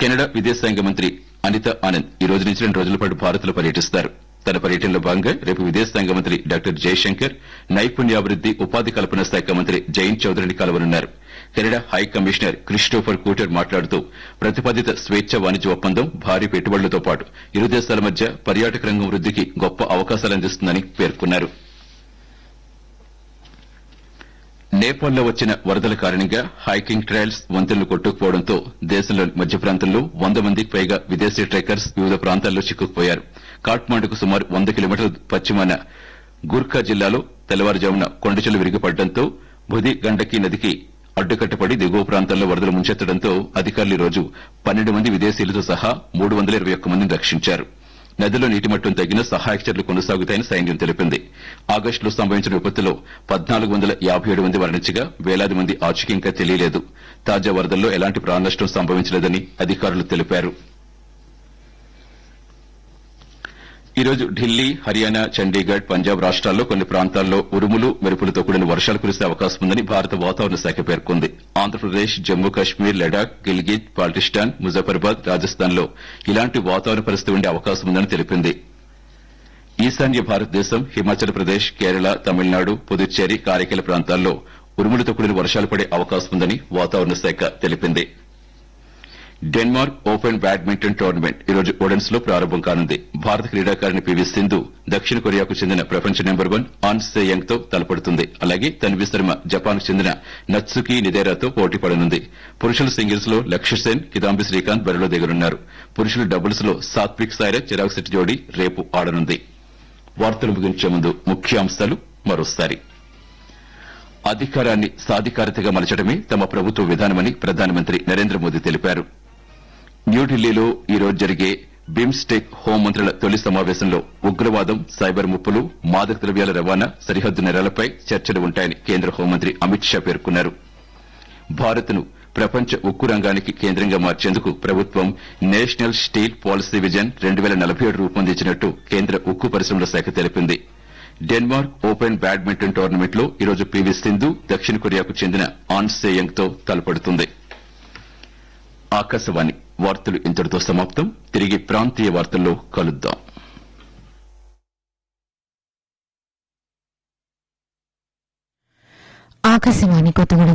Canada విదేశాంగ మంత్రి అనిత ఆనంద్ ఈ రోజు నుంచి రెండు రోజుల పాటు భారత్లో పర్యటిస్తారు తన పర్యటనలో భాగంగా రేపు విదేశాంగ మంత్రి డాక్టర్ జయశంకర్ నైపుణ్యాభివృద్ది ఉపాధి కల్పన శాఖ మంత్రి జైన్ చౌదరిని కలవనున్నారు Canada high commissioner Christopher Cooter మాట్లాడుతూ ప్రతిపాదిత స్వేచ్ఛ వాణిజ్య ఒప్పందం భారీ పెట్టుబడులతో పాటు ఇరు దేశాల మధ్య పర్యాటక రంగం వృద్దికి గొప్ప అవకాశాలు అందిస్తుందని పేర్కొన్నారు నేపాల్లో వచ్చిన వరదల కారణంగా హైకింగ్ ట్రయల్స్ వంతెనలు కొట్టుకుపోవడంతో దేశంలోని మధ్య ప్రాంతంలో వంద మందికి పైగా విదేశీ ట్రెక్కర్స్ వివిధ ప్రాంతాల్లో చిక్కుకుపోయారు కాట్మాండుకు సుమారు వంద కిలోమీటర్ల పశ్చిమాన గూర్ఖా జిల్లాలో తెల్లవారుజామున కొండచెలు విరిగిపడడంతో బుధి గండకి నదికి అడ్డుకట్టపడి దిగువ ప్రాంతాల్లో వరదలు ముంచెత్తడంతో అధికారులు ఈ రోజు పన్నెండు మంది విదేశీయులతో సహా మూడు వందల ఇరవై ఒక్క మందిని రక్షించారు నదిలో నీటి మట్టం తగ్గిన సహాయక చర్యలు కొనసాగుతాయని సైన్యం తెలిపింది ఆగస్టులో సంభవించిన విపత్తులో పద్నాలుగు వందల యాభై ఏడు మంది మరణించగా వేలాది మంది ఆచూకీ ఇంకా తెలియలేదు తాజా వరదల్లో ఎలాంటి ప్రాణ నష్టం సంభవించలేదని అధికారులు తెలిపారు ఈ రోజు ఢిల్లీ హర్యానా చండీగఢ్ పంజాబ్ రాష్ట్రాల్లో కొన్ని ప్రాంతాల్లో ఉరుములు మెరుపులతో కూడిన వర్షాలు కురిసే అవకాశం ఉందని భారత వాతావరణ శాఖ పేర్కొంది ఆంధ్రప్రదేశ్ జమ్మూ కాశ్మీర్ లడాక్ గిల్గిత్ బాల్టిస్టాన్ ముజఫర్బాద్ రాజస్థాన్ లో ఇలాంటి వాతావరణ పరిస్థితి ఉండే అవకాశం ఉందని తెలిపింది ఈశాన్య భారతదేశం హిమాచల్ ప్రదేశ్ కేరళ తమిళనాడు పుదుచ్చేరి కారైకల ప్రాంతాల్లో ఉరుములతో కూడిన వర్షాలు పడే అవకాశం ఉందని వాతావరణ శాఖ తెలిపింది డెన్మార్క్ ఓపెన్ బ్యాడ్మింటన్ టోర్నమెంట్ ఈ రోజు ఒడెన్స్ లో ప్రారంభం కానుంది భారత క్రీడాకారిణి పివి సింధు దక్షిణ కొరియాకు చెందిన ప్రపంచ number one An Se Young తో తలపడుతుంది అలాగే తన్వి శర్మ జపాన్ కు చెందిన నత్సుకి నిదేరాతో పోటీ పడనుంది పురుషుల సింగిల్స్ లో లక్ష్య సేన్ కిదాంబి శ్రీకాంత్ బరిలో దిగనున్నారు పురుషుల డబుల్స్ లో సాత్విక్ సాయిరాజ్ చిరాగ్ శెట్టి జోడీ రేపు ఆడనుంది వార్తలు ముగించే ముందు ముఖ్యాంశాలు మరోసారి అధికారాన్ని సాధికారతగా మలచడమే తమ ప్రభుత్వ విధానమని ప్రధానమంత్రి నరేంద్ర మోదీ తెలిపారు న్యూఢిల్లీలో ఈ రోజు జరిగే బిమ్స్టెక్ హోంమంత్రుల తొలి సమావేశంలో ఉగ్రవాదం సైబర్ ముప్పులు మాదక ద్రవ్యాల రవాణా సరిహద్దు నెలలపై చర్చలు ఉంటాయని కేంద్ర హోంమంత్రి అమిత్ షా పేర్కొన్నారు భారత్ను ప్రపంచ ఉక్కు రంగానికి కేంద్రంగా మార్చేందుకు ప్రభుత్వం నేషనల్ స్టీల్ పాలసీ విజన్ రెండు వేల నలభై ఏడు రూపొందించినట్టు కేంద్ర ఉక్కు పరిశ్రమల శాఖ తెలిపింది డెన్మార్క్ ఓపెన్ బ్యాడ్మింటన్ టోర్నమెంట్ లో ఈరోజు పీవీ సింధు దక్షిణ కొరియాకు చెందిన ఆన్ సేయంగ్ తో తలపడుతుంది ఆకాశవాణి వార్తలు ఇంతటితో సమాప్తం తిరిగి ప్రాంతీయ వార్తల్లో కలుద్దాం ఆకాశవాణి కొత్తగూడెం